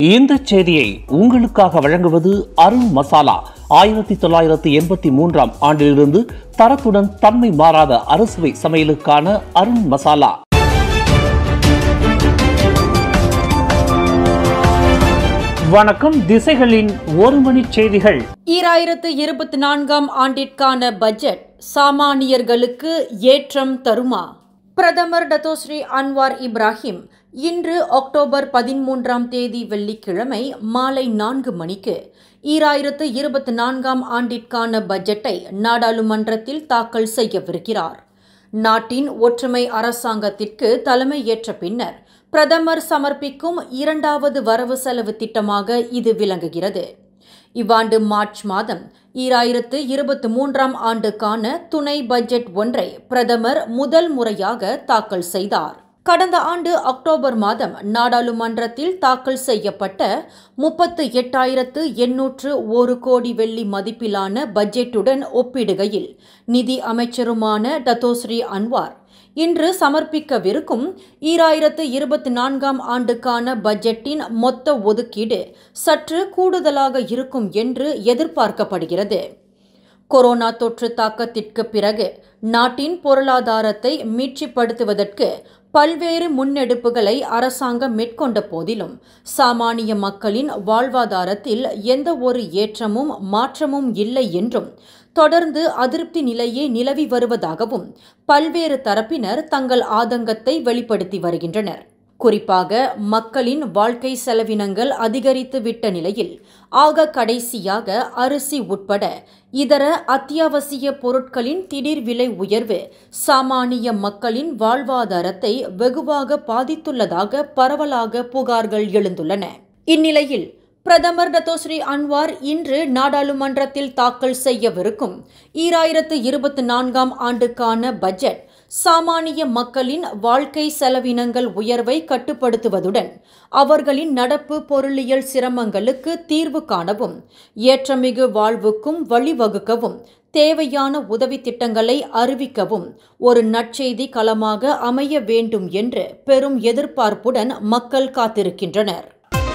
இந்த செய்தியை உங்களுக்காக வழங்குவது அருண் மசாலா ஆயிரத்தி தொள்ளாயிரத்தி எண்பத்தி மூன்றாம் ஆண்டிலிருந்து தரத்துடன் தன்மை மாறாத அறுசுவை சமையலுக்கான அருண் மசாலா வணக்கம் திசைகளின் ஒரு மணி செய்திகள் ஈராயிரத்து இருபத்தி நான்காம் ஆண்டிற்கான பட்ஜெட் சாமானியர்களுக்கு ஏற்றம் தருமா பிரதமர் டத்தோஸ்ரீ அன்வார் இப்ராஹிம் இன்று அக்டோபர் பதிமூன்றாம் தேதி வெள்ளிக்கிழமை மாலை நான்கு மணிக்கு ஈராயிரத்து இருபத்தி நான்காம் ஆண்டிற்கான பட்ஜெட்டை நாடாளுமன்றத்தில் தாக்கல் செய்யவிருக்கிறார் நாட்டின் ஒற்றுமை அரசாங்கத்திற்கு தலைமை ஏற்ற பின்னர் பிரதமர் சமர்ப்பிக்கும் இரண்டாவது வரவு செலவு திட்டமாக இது விளங்குகிறது இவ்வாண்டு மார்ச் மாதம் ஈராயிரத்து இருபத்தி மூன்றாம் ஆண்டுக்கான துணை பட்ஜெட் ஒன்றை பிரதமர் முதல் முறையாக தாக்கல் செய்தார் கடந்த ஆண்டு அக்டோபர் மாதம் நாடாளுமன்றத்தில் தாக்கல் செய்யப்பட்ட முப்பத்து எட்டாயிரத்து எண்ணூற்று ஒரு கோடி வெள்ளி மதிப்பிலான பட்ஜெட்டுடன் ஒப்பிடுகையில் நிதி அமைச்சருமான டத்தோஸ்ரீ அன்வார் இன்று சமர்ப்பிக்கவிருக்கும் ஈராயிரத்து இருபத்தி நான்காம் ஆண்டுக்கான பட்ஜெட்டின் மொத்த ஒதுக்கீடு சற்று கூடுதலாக இருக்கும் என்று எதிர்பார்க்கப்படுகிறது கொரோனா தொற்று தாக்கத்திற்கு பிறகு நாட்டின் பொருளாதாரத்தை மீட்சிப்படுத்துவதற்கு பல்வேறு முன்னெடுப்புகளை அரசாங்கம் மேற்கொண்ட போதிலும் சாமானிய மக்களின் வாழ்வாதாரத்தில் எந்த ஒரு ஏற்றமும் மாற்றமும் இல்லை என்றும் தொடர்ந்து அதிருப்தி நிலையே நிலவி வருவதாகவும் பல்வேறு தரப்பினர் தங்கள் ஆதங்கத்தை வெளிப்படுத்தி வருகின்றனர் குறிப்பாக மக்களின் வாழ்க்கை செலவினங்கள் அதிகரித்து விட்ட நிலையில் ஆக கடைசியாக அரிசி உட்பட இதர அத்தியாவசிய பொருட்களின் திடீர் விலை உயர்வு சாமானிய மக்களின் வாழ்வாதாரத்தை வெகுவாக பாதித்துள்ளதாக பரவலாக புகார்கள் எழுந்துள்ளன இந்நிலையில் பிரதமர் டத்தோஸ்ரீ அன்வார் இன்று நாடாளுமன்றத்தில் தாக்கல் செய்யவிருக்கும் ஈராயிரத்து இருபத்தி நான்காம் ஆண்டுக்கான பட்ஜெட் சாமானிய மக்களின் வாழ்க்கை செலவினங்கள் உயர்வை கட்டுப்படுத்துவதுடன் அவர்களின் நடப்பு பொருளியல் சிரமங்களுக்கு தீர்வு காணவும் ஏற்றமிகு வாழ்வுக்கும் வழிவகுக்கவும் தேவையான உதவி திட்டங்களை அறிவிக்கவும் ஒரு நற்செய்தி களமாக அமைய வேண்டும் என்று பெரும் எதிர்பார்ப்புடன் மக்கள் காத்திருக்கின்றனர்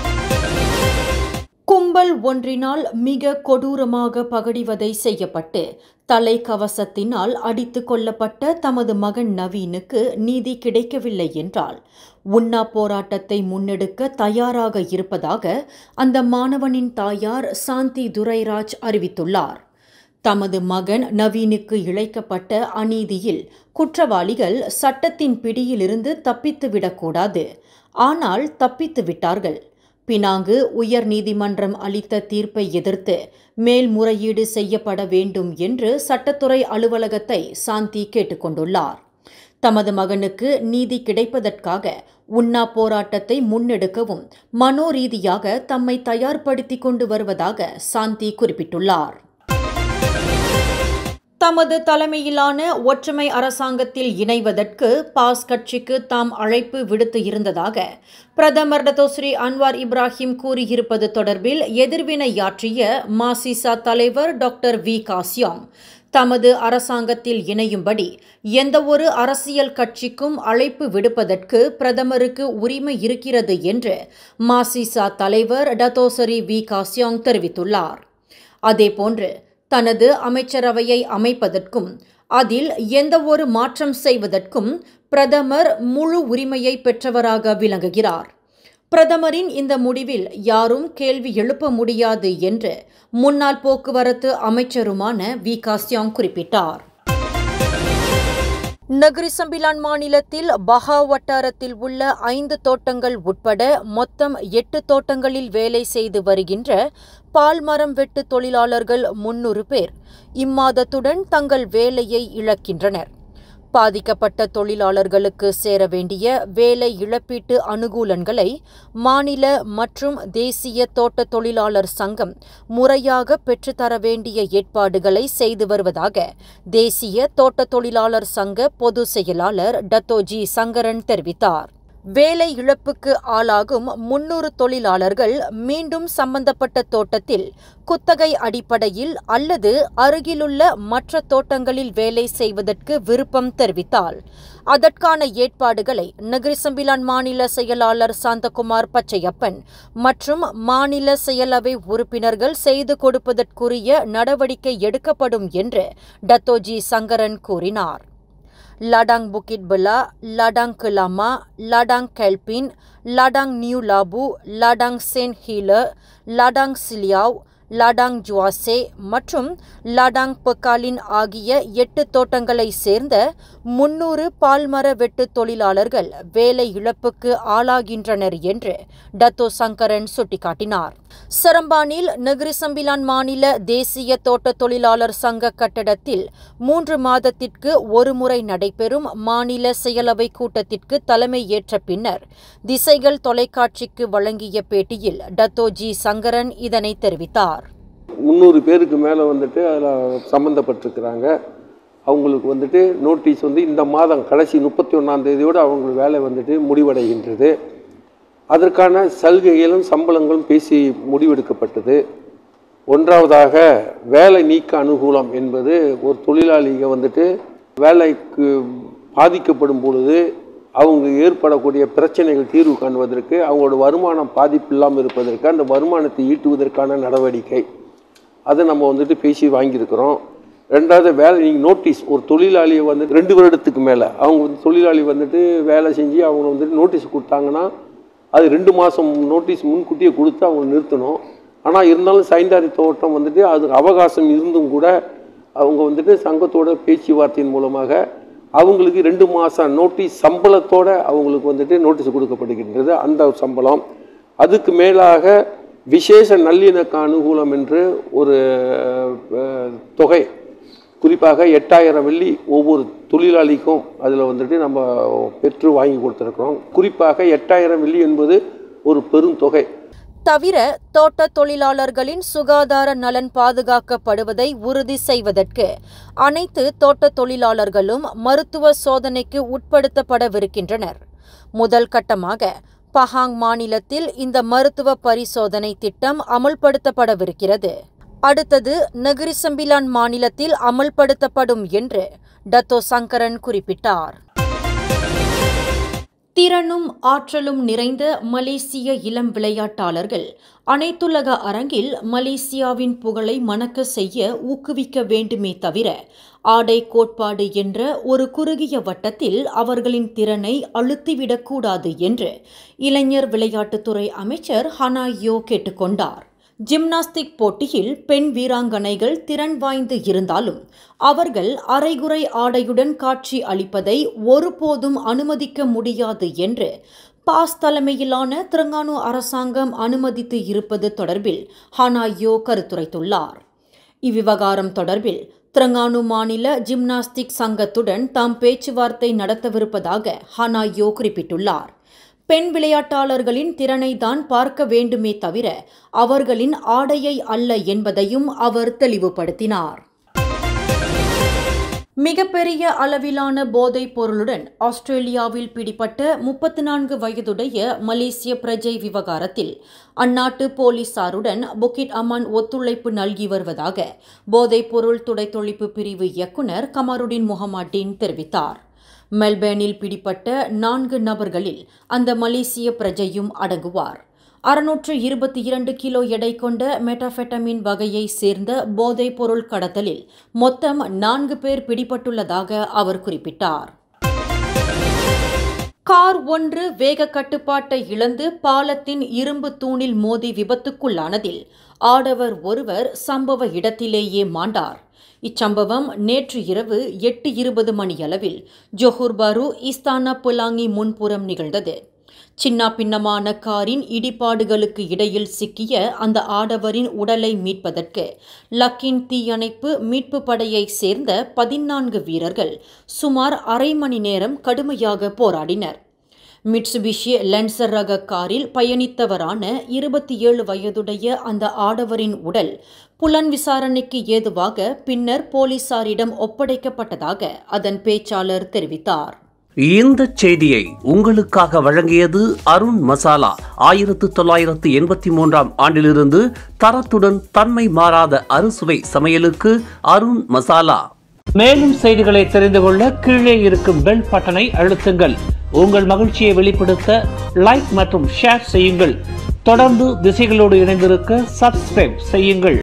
கும்பல் ஒன்றினால் மிக கொடூரமாக பகடிவதை செய்யப்பட்டு தலைக்கவசத்தினால் அடித்து கொல்லப்பட்ட தமது மகன் நவீனுக்கு நீதி கிடைக்கவில்லை என்றால் உண்ணா போராட்டத்தை முன்னெடுக்க தயாராக இருப்பதாக அந்த மாணவனின் தாயார் சாந்தி துரைராஜ் அறிவித்துள்ளார் தமது மகன் நவீனுக்கு இழைக்கப்பட்ட அநீதியில் குற்றவாளிகள் சட்டத்தின் பிடியிலிருந்து தப்பித்து விடக்கூடாது ஆனால் தப்பித்து விட்டார்கள் பினாங்கு உயர் நீதிமன்றம் அளித்த தீர்ப்பை எதிர்த்து மேல்முறையீடு செய்யப்பட வேண்டும் என்று சட்டத்துறை அலுவலகத்தை சாந்தி கேட்டுக்கொண்டுள்ளார் தமது மகனுக்கு நீதி கிடைப்பதற்காக உண்ணா போராட்டத்தை முன்னெடுக்கவும் மனோரீதியாக தம்மை தயார்படுத்திக் கொண்டு வருவதாக சாந்தி குறிப்பிட்டுள்ளார் தமது தலைமையிலான ஒற்றுமை அரசாங்கத்தில் இணைவதற்கு பாஸ் கட்சிக்கு தாம் அழைப்பு விடுத்து இருந்ததாக பிரதமர் டத்தோஸ்ரீ அன்வார் இப்ராஹிம் கூறியிருப்பது தொடர்பில் எதிர்வினையாற்றிய மாசிசா தலைவர் டாக்டர் வி காசியாங் தமது அரசாங்கத்தில் இணையும்படி எந்தவொரு அரசியல் கட்சிக்கும் அழைப்பு விடுப்பதற்கு பிரதமருக்கு உரிமை இருக்கிறது என்று மாசிசா தலைவர் டத்தோசரி வி காசியாங் தெரிவித்துள்ளார் அதேபோன்று தனது அமைச்சரவையை அமைப்பதற்கும் அதில் எந்தவொரு மாற்றம் செய்வதற்கும் பிரதமர் முழு உரிமையை பெற்றவராக விளங்குகிறார் பிரதமரின் இந்த முடிவில் யாரும் கேள்வி எழுப்ப முடியாது என்று முன்னாள் போக்குவரத்து அமைச்சருமான வி காஸ்யாங் குறிப்பிட்டார் நகரி சம்பிலான் மாநிலத்தில் பஹா வட்டாரத்தில் உள்ள ஐந்து தோட்டங்கள் உட்பட மொத்தம் எட்டு தோட்டங்களில் வேலை செய்து வருகின்ற பால் மரம் வெட்டு தொழிலாளர்கள் முன்னூறு பேர் இம்மாதத்துடன் தங்கள் வேலையை இழக்கின்றனர் பாதிக்கப்பட்ட தொழிலாளர்களுக்கு சேர வேண்டிய வேலை இழப்பீட்டு அனுகூலன்களை மாநில மற்றும் தேசிய தோட்ட தொழிலாளர் சங்கம் முறையாக பெற்றுத்தர வேண்டிய ஏற்பாடுகளை செய்து வருவதாக தேசிய தோட்ட தொழிலாளர் சங்க பொது செயலாளர் டத்தோஜி சங்கரன் தெரிவித்தார் வேலை இழப்புக்கு ஆளாகும் முன்னூறு தொழிலாளர்கள் மீண்டும் சம்பந்தப்பட்ட தோட்டத்தில் குத்தகை அடிப்படையில் அல்லது அருகிலுள்ள மற்ற தோட்டங்களில் வேலை செய்வதற்கு விருப்பம் தெரிவித்தால் அதற்கான ஏற்பாடுகளை நகரிசம்பிலான் மாநில செயலாளர் சாந்தகுமார் பச்சையப்பன் மற்றும் மாநில செயலவை உறுப்பினர்கள் செய்து கொடுப்பதற்குரிய நடவடிக்கை எடுக்கப்படும் என்று டத்தோஜி சங்கரன் கூறினார் லாடாங் புக்கிட் பிலா லாடாங் கிலாமா லாடாங் கெல்பின் லாடாங் நியூ லாபு லாடாங் சென்ட் ஹீலர் லாடாங் சிலியாவ் லாடாங் ஜுவாசே மற்றும் லாடாங் பக்காலின் ஆகிய எட்டு தோட்டங்களை சேர்ந்த முன்னூறு பால்மர வெட்டு தொழிலாளர்கள் வேலை இழப்புக்கு ஆளாகின்றனர் என்று டத்தோ சங்கரன் சுட்டிக்காட்டினார் சரம்பானில் நெகிரிசம்பிலான் மாநில தேசிய தோட்ட தொழிலாளர் சங்க கட்டடத்தில் மூன்று மாதத்திற்கு ஒருமுறை நடைபெறும் மாநில செயலவை கூட்டத்திற்கு தலைமை ஏற்ற பின்னர் திசைகள் தொலைக்காட்சிக்கு வழங்கிய பேட்டியில் டத்தோ ஜி சங்கரன் இதனை தெரிவித்தார் முந்நூறு பேருக்கு மேலே வந்துட்டு அதில் சம்மந்தப்பட்டிருக்கிறாங்க அவங்களுக்கு வந்துட்டு நோட்டீஸ் வந்து இந்த மாதம் கடைசி முப்பத்தி ஒன்றாம் தேதியோடு அவங்க வேலை வந்துட்டு முடிவடைகின்றது அதற்கான சலுகைகளும் சம்பளங்களும் பேசி முடிவெடுக்கப்பட்டது ஒன்றாவதாக வேலை நீக்க அனுகூலம் என்பது ஒரு தொழிலாளிக வந்துட்டு வேலைக்கு பாதிக்கப்படும் பொழுது அவங்க ஏற்படக்கூடிய பிரச்சனைகள் தீர்வு காணுவதற்கு அவங்களோட வருமானம் பாதிப்பு இல்லாமல் இருப்பதற்கு அந்த வருமானத்தை ஈட்டுவதற்கான நடவடிக்கை அதை நம்ம வந்துட்டு பேசி வாங்கியிருக்கிறோம் ரெண்டாவது வேலை நீங்கள் நோட்டீஸ் ஒரு தொழிலாளியை வந்து ரெண்டு வருடத்துக்கு மேலே அவங்க வந்து தொழிலாளி வந்துட்டு வேலை செஞ்சு அவங்க வந்துட்டு நோட்டீஸ் கொடுத்தாங்கன்னா அது ரெண்டு மாதம் நோட்டீஸ் முன்கூட்டியே கொடுத்து அவங்க நிறுத்தணும் ஆனால் இருந்தாலும் சைந்தாரி தோட்டம் வந்துட்டு அது அவகாசம் இருந்தும் கூட அவங்க வந்துட்டு சங்கத்தோட பேச்சுவார்த்தையின் மூலமாக அவங்களுக்கு ரெண்டு மாதம் நோட்டீஸ் சம்பளத்தோட அவங்களுக்கு வந்துட்டு நோட்டீஸ் கொடுக்கப்படுகின்றது அந்த சம்பளம் அதுக்கு மேலாக விசேஷ நல்லிணக்க அனுகூலம் என்று ஒரு அஹ், தொகை குறிப்பாக எட்டாயிரம் வெள்ளி ஒவ்வொரு தொழிலாளிக்கும் அதில் வந்துட்டு நம்ம பெற்று வாங்கி கொடுத்துருக்குறோம் குறிப்பாக எட்டாயிரம் வெள்ளி என்பது ஒரு பெருந்தொகை தவிர தோட்ட தொழிலாளர்களின் சுகாதார நலன் பாதுகாக்கப்படுவதை உறுதி செய்வதற்கு அனைத்து தோட்ட தொழிலாளர்களும் மருத்துவ சோதனைக்கு உட்படுத்தப்படவிருக்கின்றனர் முதல் கட்டமாக பஹாங் மாநிலத்தில் இந்த மருத்துவ பரிசோதனை திட்டம் அமல்படுத்தப்படவிருக்கிறது அடுத்தது நகரிசம்பிலான் மாநிலத்தில் அமல்படுத்தப்படும் என்று டத்தோ சங்கரன் குறிப்பிட்டார் திறனும் ஆற்றலும் நிறைந்த மலேசிய இளம் விளையாட்டாளர்கள் அனைத்துலக அரங்கில் மலேசியாவின் புகழை மணக்க செய்ய ஊக்குவிக்க வேண்டுமே தவிர ஆடை கோட்பாடு என்ற ஒரு குறுகிய வட்டத்தில் அவர்களின் திறனை அழுத்திவிடக்கூடாது என்று இளைஞர் விளையாட்டுத்துறை அமைச்சர் ஹனாயோ கேட்டுக்கொண்டார் ஜிம்னாஸ்டிக் போட்டியில் பெண் வீராங்கனைகள் திறன் வாய்ந்து இருந்தாலும் அவர்கள் அரைகுறை ஆடையுடன் காட்சி அளிப்பதை ஒருபோதும் அனுமதிக்க முடியாது என்று பாஸ் தலைமையிலான திரங்கானு அரசாங்கம் அனுமதித்து இருப்பது தொடர்பில் ஹனாயோ கருத்துரைத்துள்ளார் இவ்விவகாரம் தொடர்பில் திரங்கானு மாநில ஜிம்னாஸ்டிக் சங்கத்துடன் தாம் பேச்சுவார்த்தை நடத்தவிருப்பதாக ஹனாயோ குறிப்பிட்டுள்ளார் பெண் விளையாட்டாளர்களின் திறனை தான் பார்க்க வேண்டுமே தவிர அவர்களின் ஆடையை அல்ல என்பதையும் அவர் தெளிவுபடுத்தினார் மிகப்பெரிய அளவிலான போதைப் பொருளுடன் ஆஸ்திரேலியாவில் பிடிப்பட்ட முப்பத்தி நான்கு வயதுடைய மலேசிய பிரஜை விவகாரத்தில் அந்நாட்டு போலீசாருடன் புக்கிட் அமான் ஒத்துழைப்பு நல்கி வருவதாக போதைப் பொருள் துடைத்தொழிப்பு பிரிவு இயக்குநர் கமருடின் முகமாட்டின் தெரிவித்தார் மெல்பேர்னில் பிடிப்பட்ட நான்கு நபர்களில் அந்த மலேசிய பிரஜையும் அடங்குவார் அறுநூற்று இருபத்தி இரண்டு கிலோ எடை கொண்ட மெட்டாஃபெட்டமின் வகையை சேர்ந்த போதைப் பொருள் கடத்தலில் மொத்தம் நான்கு பேர் பிடிபட்டுள்ளதாக அவர் குறிப்பிட்டார் கார் ஒன்று வேக கட்டுப்பாட்டை இழந்து பாலத்தின் இரும்பு தூணில் மோதி விபத்துக்குள்ளானதில் ஆடவர் ஒருவர் சம்பவ இடத்திலேயே மாண்டார் இச்சம்பவம் நேற்று இரவு எட்டு இருபது மணியளவில் ஜொஹூர் பாரு இஸ்தானா புலாங்கி முன்புறம் நிகழ்ந்தது சின்ன பின்னமான காரின் இடிபாடுகளுக்கு இடையில் சிக்கிய அந்த ஆடவரின் உடலை மீட்பதற்கு லக்கின் தீயணைப்பு மீட்பு படையைச் சேர்ந்த பதினான்கு வீரர்கள் சுமார் அரை மணி நேரம் கடுமையாக போராடினர் மிட்சுபிஷி லென்சர் ரக காரில் பயணித்தவரான இருபத்தி ஏழு வயதுடைய அந்த ஆடவரின் உடல் புலன் விசாரணைக்கு ஏதுவாக பின்னர் போலீசாரிடம் ஒப்படைக்கப்பட்டதாக அதன் பேச்சாளர் தெரிவித்தார் இந்த செய்தியை உங்களுக்காக வழங்கியது அருண் மசாலா ஆயிரத்து தொள்ளாயிரத்து எண்பத்தி மூன்றாம் ஆண்டிலிருந்து தரத்துடன் தன்மை மாறாத அறுசுவை சமையலுக்கு அருண் மசாலா மேலும் செய்திகளை தெரிந்து கொள்ள கீழே இருக்கும் பெல் பட்டனை அழுத்துங்கள் உங்கள் மகிழ்ச்சியை வெளிப்படுத்த லைக் மற்றும் ஷேர் செய்யுங்கள் தொடர்ந்து திசைகளோடு இணைந்திருக்க சப்ஸ்கிரைப் செய்யுங்கள்